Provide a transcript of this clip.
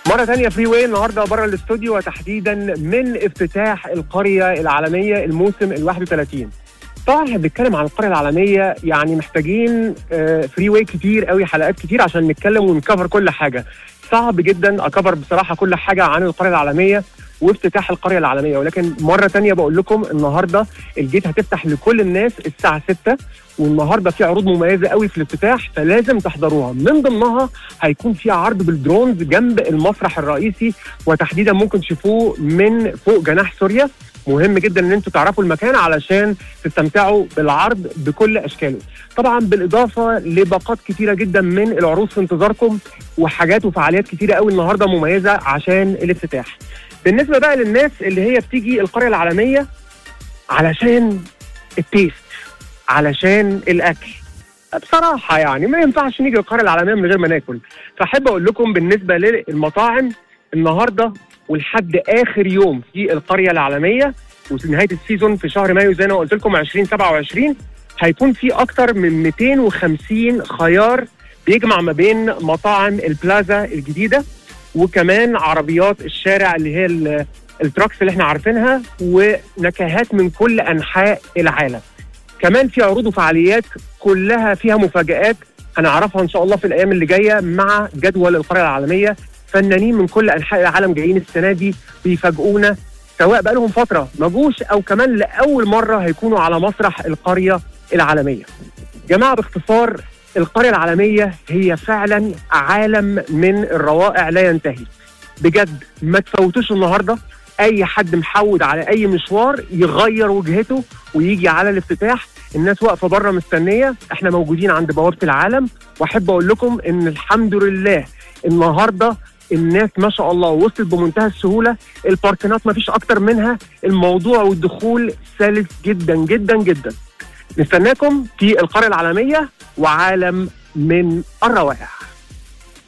مرة تانية فري واي النهاردة بره الاستوديو وتحديدا من افتتاح القرية العالمية الموسم ال 31 طبعا احنا بنتكلم عن القرية العالمية يعني محتاجين فري واي كتير قوي حلقات كتير عشان نتكلم ونكفر كل حاجة صعب جدا اكفر بصراحة كل حاجة عن القرية العالمية وافتتاح القرية العالمية ولكن مرة تانية بقول لكم النهاردة الجيت هتفتح لكل الناس الساعة 6 والنهارده في عروض مميزه قوي في الافتتاح فلازم تحضروها من ضمنها هيكون في عرض بالدرونز جنب المسرح الرئيسي وتحديدا ممكن تشوفوه من فوق جناح سوريا مهم جدا ان انتوا تعرفوا المكان علشان تستمتعوا بالعرض بكل اشكاله طبعا بالاضافه لباقات كتيره جدا من العروض في انتظاركم وحاجات وفعاليات كتيره قوي النهارده مميزه عشان الافتتاح بالنسبه بقى للناس اللي هي بتيجي القريه العالميه علشان التيست علشان الاكل بصراحه يعني ما ينفعش نيجي القريه العالميه من غير ما ناكل فاحب اقول لكم بالنسبه للمطاعم النهارده ولحد اخر يوم في القريه العالميه ونهايه السيزون في شهر مايو زي ما قلت لكم 2027 هيكون في اكتر من 250 خيار بيجمع ما بين مطاعم البلازا الجديده وكمان عربيات الشارع اللي هي التراكس اللي احنا عارفينها ونكهات من كل انحاء العالم كمان في عروض وفعاليات كلها فيها مفاجآت هنعرفها ان شاء الله في الايام اللي جايه مع جدول القريه العالميه فنانين من كل انحاء العالم جايين السنه دي بيفاجئونا سواء بقى لهم فتره ما جوش او كمان لاول مره هيكونوا على مسرح القريه العالميه. جماعه باختصار القريه العالميه هي فعلا عالم من الروائع لا ينتهي. بجد ما تفوتوش النهارده اي حد محود على اي مشوار يغير وجهته ويجي على الافتتاح الناس واقفه بره مستنيه احنا موجودين عند بوابه العالم واحب اقول لكم ان الحمد لله النهارده الناس ما شاء الله وصلت بمنتهى السهوله الباركنات ما فيش اكتر منها الموضوع والدخول سلس جدا جدا جدا نستناكم في القريه العالميه وعالم من الروائع